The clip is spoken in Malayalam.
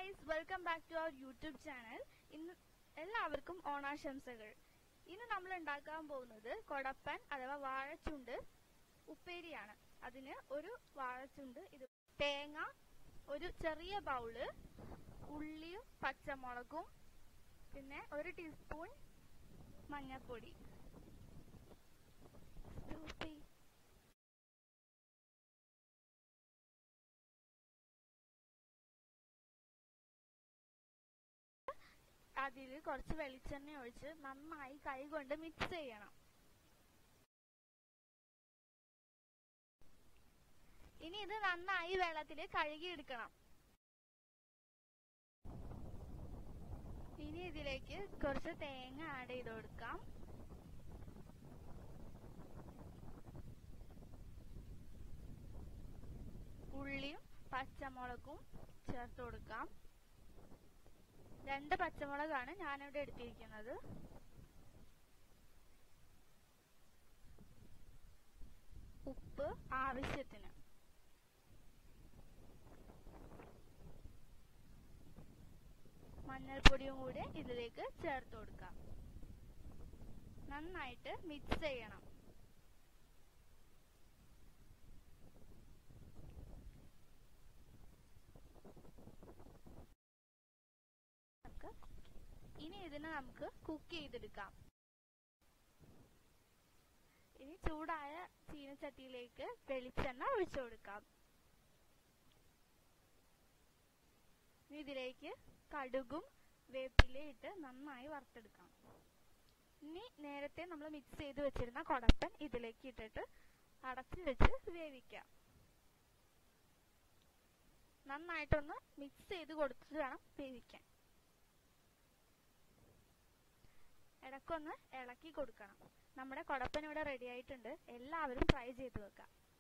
Guys welcome back to our YouTube channel ഇന്ന് എല്ലാവർക്കും ഓണാശംസകൾ ഇന്ന് നമ്മൾ ഉണ്ടാക്കാൻ പോകുന്നത് കൊടപ്പൻ അഥവാ വാഴച്ചുണ്ട് ഉപ്പേരിയാണ് അതിന് ഒരു വാഴച്ചുണ്ട് ഇത് തേങ്ങ ഒരു ചെറിയ ബൗള് ഉള്ളിയും പച്ചമുളകും പിന്നെ ഒരു ടീസ്പൂൺ മഞ്ഞൾപ്പൊടി Stupid. അതിൽ കുറച്ച് വെളിച്ചെണ്ണ ഒഴിച്ച് നന്നായി കൈ കൊണ്ട് മിക്സ് ചെയ്യണം ഇനി ഇത് നന്നായി വെള്ളത്തിൽ കഴുകിയെടുക്കണം ഇനി ഇതിലേക്ക് കുറച്ച് തേങ്ങ ആഡ് ചെയ്ത് കൊടുക്കാം ഉള്ളിയും പച്ചമുളകും ചേർത്ത് കൊടുക്കാം രണ്ട് പച്ചമുളകാണ് ഞാനിവിടെ എടുത്തിരിക്കുന്നത് ഉപ്പ് ആവശ്യത്തിന് മഞ്ഞൾപ്പൊടിയും കൂടി ഇതിലേക്ക് ചേർത്ത് കൊടുക്കാം നന്നായിട്ട് മിക്സ് ചെയ്യണം നമുക്ക് ഇനി ഇതിനെ നമുക്ക് കുക്ക് ചെയ്തെടുക്കാം ഇനി ചൂടായ ചീനച്ചട്ടിയിലേക്ക് വെളിച്ചെണ്ണ ഒഴിച്ചു കൊടുക്കാം ഇനി ഇതിലേക്ക് കടുകും വേപ്പിലയും ഇട്ട് നന്നായി വറുത്തെടുക്കാം ഇനി നേരത്തെ നമ്മൾ മിക്സ് ചെയ്ത് വെച്ചിരുന്ന കൊടപ്പൻ ഇതിലേക്ക് ഇട്ടിട്ട് അടച്ചു വെച്ച് വേവിക്കാം നന്നായിട്ടൊന്ന് മിക്സ് ചെയ്ത് കൊടുത്തിട്ട് വേണം വേവിക്കാൻ ഇടക്കൊന്ന് ഇളക്കി കൊടുക്കണം നമ്മുടെ കുടപ്പൻ ഇവിടെ റെഡി ആയിട്ടുണ്ട് എല്ലാവരും ട്രൈ ചെയ്ത് വെക്കാം